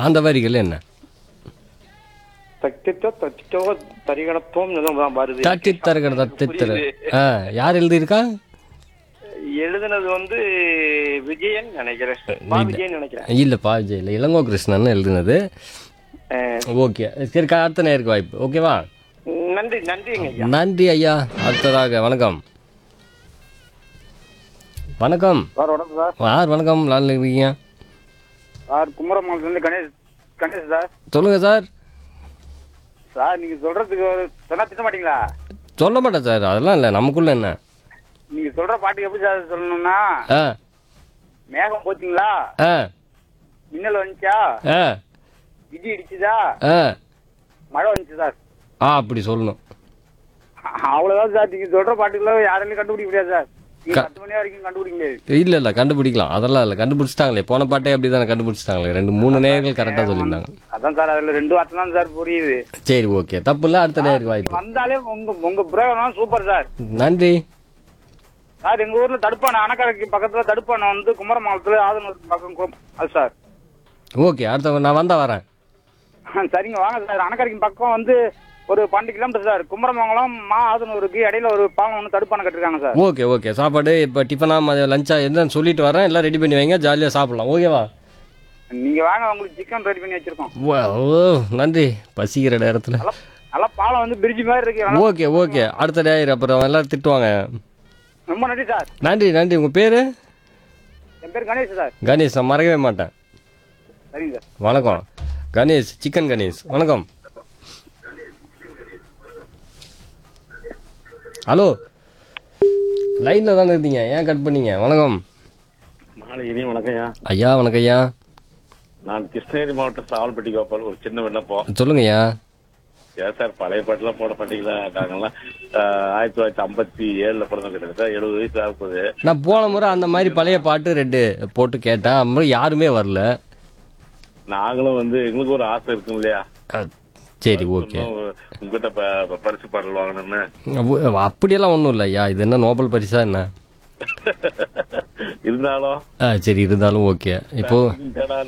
அந்த வரிகள் என்ன தட்டித்தோ தட்டித்தோ தரிகணத்தோம் தான் வருது தட்டி தருகிற தத்தித்தர ஆ யார் எழுதியிருக்கா எழுதுனது வந்து விஜயன் நினைக்கிறேன் பா விஜயன் நினைக்கிறேன் இல்லைப்பா விஜய் இல்லை இளங்கோ கிருஷ்ணன் எழுதினது அஹ், ஓகே சரி அடுத்த நேருக்கு வாய்ப்பு ஓகேவா நன்றி நன்றிங்க ஐயா நன்றி ஐயா அடுத்ததாக வணக்கம் வணக்கம் சார் வணக்கம் சார் யார் வணக்கம் லால் இருக்கீங்க சார் குமரமாலத்துலேருந்து கணேஷ் கணேஷ் சார் சொல்லுங்கள் சார் சார் நீங்கள் சொல்கிறதுக்கு ஒரு சொன்னா திட்ட மாட்டீங்களா சொல்ல மாட்டேன் சார் அதெல்லாம் இல்லை நமக்குள்ள என்ன நீங்கள் சொல்கிற பாட்டுக்கு எப்படி சார் சொல்லணும்னா ஆ மேகம் போச்சுங்களா ஆ மின்னல் வந்துச்சா ஆ இடி இடிச்சுதா ஆ மழை வந்துச்சு சார் ஆ அப்படி சொல்லணும் அவ்வளோதான் சார் நீங்கள் சொல்கிற பாட்டுக்குள்ள யாராலையும் கண்டுபிடிக்க முடியாது சார் நீங்கள் பத்து மணி வரைக்கும் கண்டுபிடிக்க முடியாது இல்லை இல்லை கண்டுபிடிக்கலாம் அதெல்லாம் இல்லை கண்டுபிடிச்சிட்டாங்களே போன பாட்டே அப்படி தானே கண்டுபிடிச்சிட்டாங்களே ரெண்டு மூணு நேர்கள் கரெக்டாக சொல்லியிருந்தாங்க அதான் சார் அதில் ரெண்டு வார்த்தை தான் சார் புரியுது சரி ஓகே தப்பு இல்லை அடுத்த நேருக்கு வாய்ப்பு வந்தாலே உங்க உங்க புரோகிராம் சூப்பர் சார் நன்றி சார் எங்க ஊர்ல தடுப்பான அணக்கரைக்கு பக்கத்துல தடுப்பான வந்து குமரமாலத்துல ஆதனூர் பக்கம் கு- அது சார் ஓகே அடுத்த நான் வந்தால் வரேன் சரிங்க வாங்க சார் அணக்கரைக்கு பக்கம் வந்து ஒரு பன்னெண்டு கிலோமீட்டர் சார் குமரமங்கலம் மா ஆதனூருக்கு இடையில ஒரு பாலம் ஒன்று தடுப்பான கட்டிருக்காங்க சார் ஓகே ஓகே சாப்பாடு இப்போ டிஃபனா மதியம் லஞ்சா என்னன்னு சொல்லிட்டு வரேன் எல்லாம் ரெடி பண்ணி வைங்க ஜாலியாக சாப்பிடலாம் ஓகேவா நீங்க வாங்க உங்களுக்கு சிக்கன் ரெடி பண்ணி வச்சிருக்கோம் வா, ஓ நன்றி பசிக்கிற நேரத்தில் நல்லா நல்லா பாலம் வந்து பிரிட்ஜ் மாதிரி இருக்கு நல்லா- ஓகே ஓகே அடுத்த டேயர் அப்புறம் எல்லாரும் திட்டுவாங்க ரொம்ப நன்றி சார் நன்றி நன்றி உங்கள் பேர் என் பேர் கணேஷ் சார் கணேஷ் நான் மறக்கவே மாட்டேன் சரிங்க சார் வணக்கம் கணேஷ் சிக்கன் கணேஷ் வணக்கம் ஹலோ லைனில் தானே இருந்தீங்க ஏன் கட் பண்ணீங்க வணக்கம் மாலை இனிய வணக்கம்யா ஐயா வணக்கம் ஐயா நான் கிருஷ்ணகிரி மாவட்டம் சாவல்பட்டி கோபால் ஒரு சின்ன விண்ணப்பம் சொல்லுங்க ஐயா ஏன் சார் பழைய பாட்டுலாம் போட மாட்டீங்களா நாங்கெல்லாம் ஆஹ், ஆயிரத்தி தொள்ளாயிரத்தி ஐம்பத்தி ஏழுல பிறந்த கிட்டத்தட்ட எழுபது வயசு ஆகுது நான் போன முறை அந்த மாதிரி பழைய பாட்டு ரெண்டு போட்டு கேட்டேன் அப்புறம் யாருமே வரல நாங்களும் வந்து எங்களுக்கு ஒரு ஆசை இருக்கும் இல்லையா அஹ், சரி ஓகே இன்னும் உங்ககிட்ட ப- ப- பரிசு பாடல் வாங்கணும்னு அவ்வ- அப்படியெல்லாம் ஒன்றும் இல்லை ஐயா இது என்ன நோபல் பரிசா என்ன இருந்தாலும் ஆ சரி இருந்தாலும் ஓகே இப்போ தேடாத